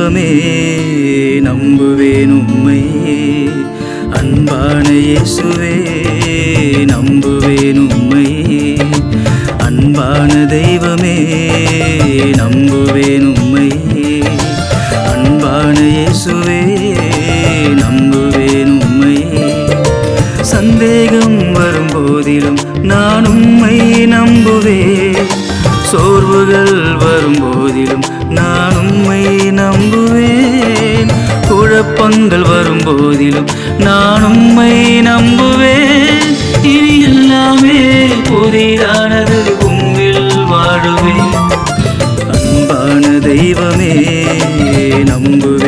தெய்வமே நம்புவேன் உம்மை அன்பான இயேசுவே நம்புவேன் உம்மை அன்பான தெய்வமே நம்புவேன் உம்மை அன்பான இயேசுவே நம்புவேன் உம்மை சந்தேகம் வரும்போதிலும் நான் உம்மை நம்புவேன் சோர்வுகள் வரும்போதிலும் நான் உம்மை நம்புவேன் குழப்பங்கள் வரும்போதிலும் நான் உம்மை நம்புவேன் இனி எல்லாமே புதிதானது உம்மில் வாழுவேன் அன்பான தெய்வமே நம்புவேன்